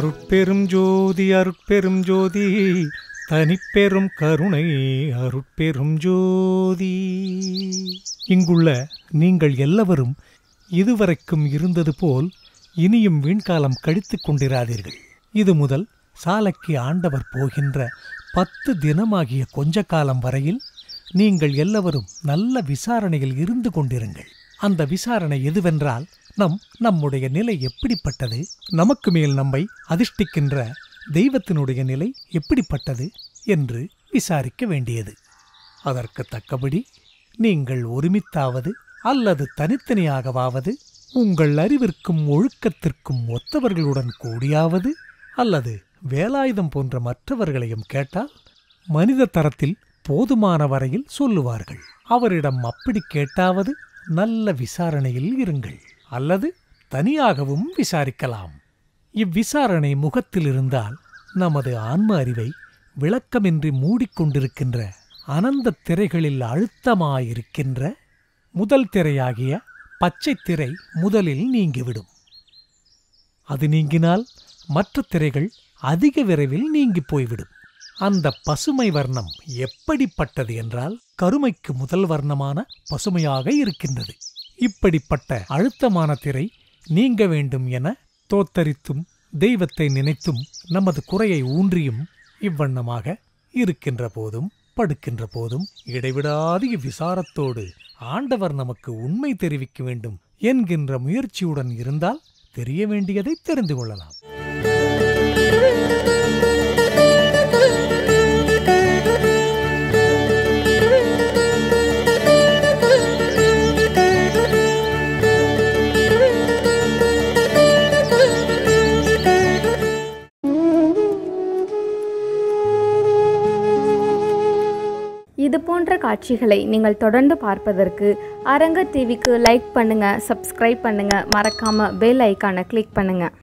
அருட்பெரும் ஜோதி அருட்பெரும் ஜோதி தனிப்பெரும் கருணை அருட்பெரும் ஜோதி இங்குள்ள நீங்கள் எல்லாவரும் இதுவரைக்கும் இருந்தது போல் இனியும் வீண்காலம் கழித்துக் கொண்டிராதீர்கள் இது முதல் சாலைக்கு ஆண்டவர் போகின்ற பத்து தினமாகிய கொஞ்ச காலம் வரையில் நீங்கள் எல்லாவரும் நல்ல விசாரணையில் இருந்து கொண்டிருங்கள் அந்த விசாரணை எதுவென்றால் நம் நம்முடைய நிலை எப்படிப்பட்டது நமக்கு மேல் நம்மை அதிர்ஷ்டிக்கின்ற தெய்வத்தினுடைய நிலை எப்படிப்பட்டது என்று விசாரிக்க வேண்டியது அதற்கு தக்கபடி நீங்கள் ஒருமித்தாவது அல்லது தனித்தனியாகவாவது உங்கள் அறிவிற்கும் ஒழுக்கத்திற்கும் ஒத்தவர்களுடன் கூடியாவது அல்லது வேலாயுதம் போன்ற மற்றவர்களையும் கேட்டால் மனித தரத்தில் போதுமான வரையில் சொல்லுவார்கள் அவரிடம் அப்படி கேட்டாவது நல்ல விசாரணையில் இருங்கள் அல்லது தனியாகவும் விசாரிக்கலாம் இவ்விசாரணை முகத்தில் இருந்தால் நமது ஆன்ம அறிவை விளக்கமின்றி மூடிக்கொண்டிருக்கின்ற அனந்த திரைகளில் அழுத்தமாயிருக்கின்ற முதல் திரையாகிய பச்சை திரை முதலில் நீங்கிவிடும் அது நீங்கினால் மற்ற திரைகள் அதிக விரைவில் நீங்கிப் போய்விடும் அந்த பசுமை வர்ணம் எப்படிப்பட்டது என்றால் கருமைக்கு முதல் வர்ணமான பசுமையாக இருக்கின்றது இப்படிப்பட்ட அழுத்தமான திரை நீங்க வேண்டும் என தோத்தரித்தும் தெய்வத்தை நினைத்தும் நமது குறையை ஊன்றியும் இவ்வண்ணமாக இருக்கின்ற போதும் படுக்கின்ற போதும் இடைவிடாது இவ்விசாரத்தோடு ஆண்டவர் நமக்கு உண்மை தெரிவிக்க வேண்டும் என்கின்ற முயற்சியுடன் இருந்தால் தெரிய வேண்டியதை தெரிந்து கொள்ளலாம் இது போன்ற காட்சிகளை நீங்கள் தொடர்ந்து பார்ப்பதற்கு அரங்க டிவிக்கு லைக் பண்ணுங்க சப்ஸ்கிரைப் பண்ணுங்க மறக்காம பெல் ஐக்கானை கிளிக் பண்ணுங்க